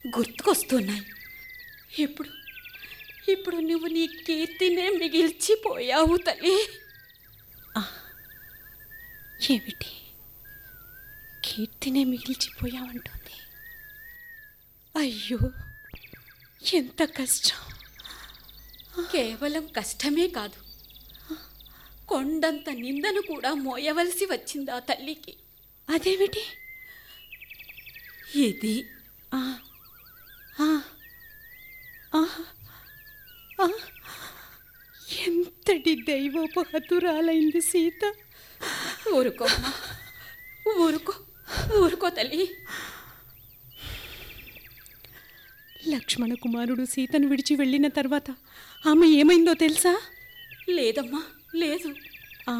గుర్తుకొస్తున్నాయి ఇప్పుడు ఇప్పుడు నువ్వు నీ కీర్తినే మిగిల్చిపోయావు తల్లి ఏమిటి కీర్తినే మిగిల్చిపోయావంటుంది అయ్యో ఎంత కష్టం కేవలం కష్టమే కాదు కొండంత నిందను కూడా మోయవలసి వచ్చింది ఆ తల్లికి అదేమిటి ఇది ఆ, ఆ, ఆ, ఆ, ఎంతటి దైవోపహతురాలైంది సీత ఊరుకో అమ్మా. ఊరుకో ఊరుకో తల్లి లక్ష్మణ కుమారుడు సీతను విడిచి వెళ్ళిన తర్వాత ఆమె ఏమైందో తెలుసా లేదమ్మా లేదు ఆ?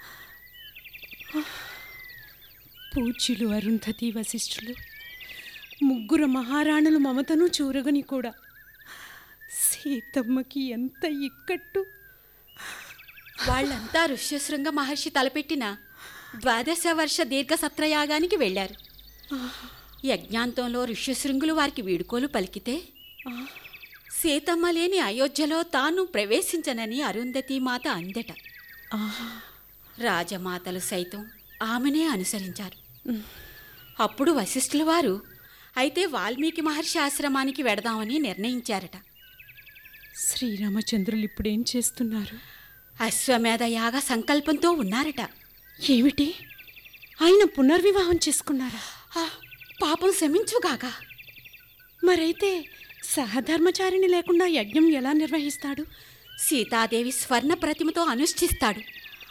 పూజ్యులు అరుంధతి వశిష్ఠులు ముగ్గురు మహారాణులు మమతను చూరగని కూడా సీతమ్మకి ఎంత ఇక్కట్టు వాళ్ళంతా ఋష్యశృంగ మహర్షి తలపెట్టిన ద్వాదశ వర్ష దీర్ఘ సత్రయాగానికి వెళ్ళారు యజ్ఞాంతంలో ఋష్యశృంగులు వారికి వీడుకోలు పలికితే సీతమ్మ లేని అయోధ్యలో తాను ప్రవేశించనని అరుంధతి మాత అందెట రాజమాతలు సైతం ఆమెనే అనుసరించారు అప్పుడు వశిష్ఠుల వారు అయితే వాల్మీకి మహర్షి ఆశ్రమానికి వెడదామని నిర్ణయించారట శ్రీరామచంద్రులు ఇప్పుడేం చేస్తున్నారు అశ్వమేధ యాగ సంకల్పంతో ఉన్నారట ఏమిటి ఆయన పునర్వివాహం చేసుకున్నారా ఆ, పాపం శమించుగాక మరైతే సహధర్మచారిణి లేకుండా యజ్ఞం ఎలా నిర్వహిస్తాడు సీతాదేవి స్వర్ణ ప్రతిమతో అనుష్ఠిస్తాడు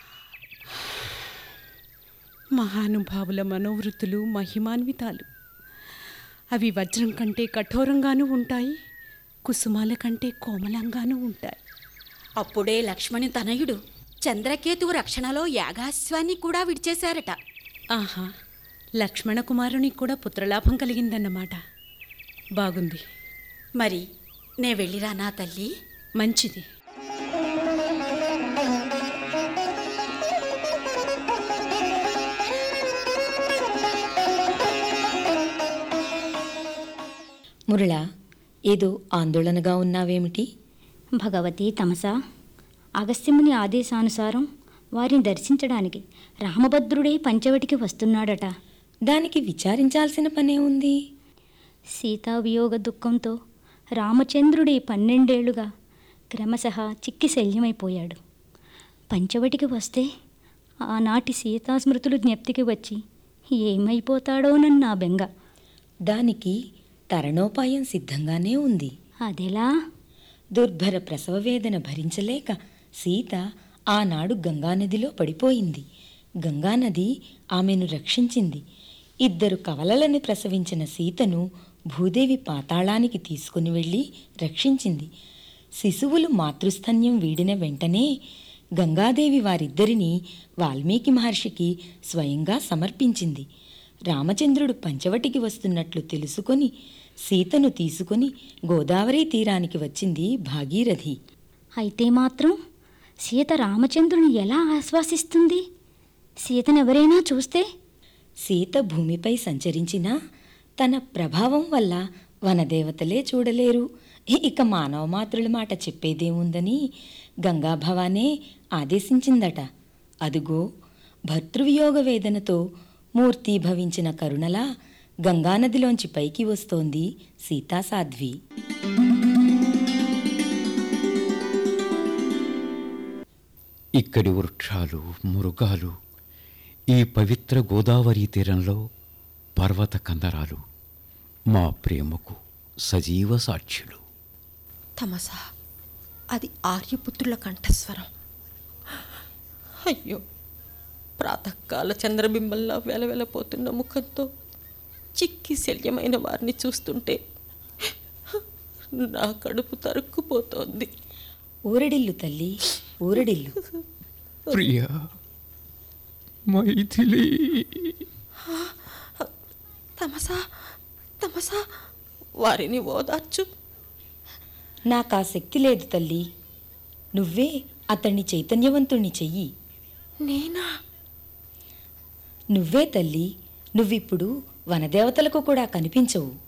మహానుభావుల మనోవృత్తులు మహిమాన్వితాలు అవి వజ్రం కంటే కఠోరంగానూ ఉంటాయి కుసుమాల కంటే కోమలంగానూ ఉంటాయి అప్పుడే లక్ష్మణి తనయుడు చంద్రకేతువు రక్షణలో యాగాశ్వాన్ని కూడా విడిచేశారట ఆహా లక్ష్మణ కుమారునికి కూడా పుత్రలాభం కలిగిందన్నమాట బాగుంది మరి నే వెళ్ళిరానా తల్లి మంచిది మురళా ఏదో ఆందోళనగా ఉన్నావేమిటి భగవతి తమస అగస్త్యముని ఆదేశానుసారం వారిని దర్శించడానికి రామభద్రుడే పంచవటికి వస్తున్నాడట దానికి విచారించాల్సిన పనే ఉంది సీతా వియోగ దుఃఖంతో రామచంద్రుడి పన్నెండేళ్లుగా క్రమశః చిక్కి శల్యమైపోయాడు పంచవటికి వస్తే ఆనాటి సీతా స్మృతులు జ్ఞప్తికి వచ్చి ఏమైపోతాడోనన్న బెంగ దానికి తరణోపాయం సిద్ధంగానే ఉంది అదెలా దుర్భర ప్రసవ వేదన భరించలేక సీత ఆనాడు గంగానదిలో పడిపోయింది గంగానది ఆమెను రక్షించింది ఇద్దరు కవలలని ప్రసవించిన సీతను భూదేవి పాతాళానికి తీసుకుని వెళ్ళి రక్షించింది శిశువులు మాతృస్థన్యం వీడిన వెంటనే గంగాదేవి వారిద్దరినీ వాల్మీకి మహర్షికి స్వయంగా సమర్పించింది రామచంద్రుడు పంచవటికి వస్తున్నట్లు తెలుసుకొని సీతను తీసుకొని గోదావరి తీరానికి వచ్చింది భాగీరథి అయితే మాత్రం సీత రామచంద్రుని ఎలా ఆశ్వాసిస్తుంది సీతనెవరైనా చూస్తే సీత భూమిపై సంచరించినా తన ప్రభావం వల్ల వనదేవతలే చూడలేరు ఇక మానవ మాతృల మాట చెప్పేదేముందని గంగాభవానే ఆదేశించిందట అదుగో భర్తృవియోగ వేదనతో మూర్తీభవించిన కరుణలా గంగానదిలోంచి పైకి వస్తోంది సీతాసాధ్వి ఇక్కడి వృక్షాలు మృగాలు ఈ పవిత్ర గోదావరి తీరంలో పర్వత కందరాలు మా ప్రేమకు సజీవ సాక్షులు తమస అది ఆర్యపుత్రుల కంఠస్వరం అయ్యో ప్రాతకాల చంద్రబింబంలా వెలవెలపోతున్న ముఖంతో చిక్కి శల్యమైన వారిని చూస్తుంటే నా కడుపు తరుక్కుపోతోంది ఊరడిల్లు తల్లి ఊరడిల్లు ప్రియా మైథిలి తమసా తమసా వారిని ఓదార్చు నాకు ఆ శక్తి లేదు తల్లి నువ్వే అతన్ని చైతన్యవంతుణ్ణి చెయ్యి నేనా నువ్వే తల్లి నువ్విప్పుడు వనదేవతలకు కూడా కనిపించవు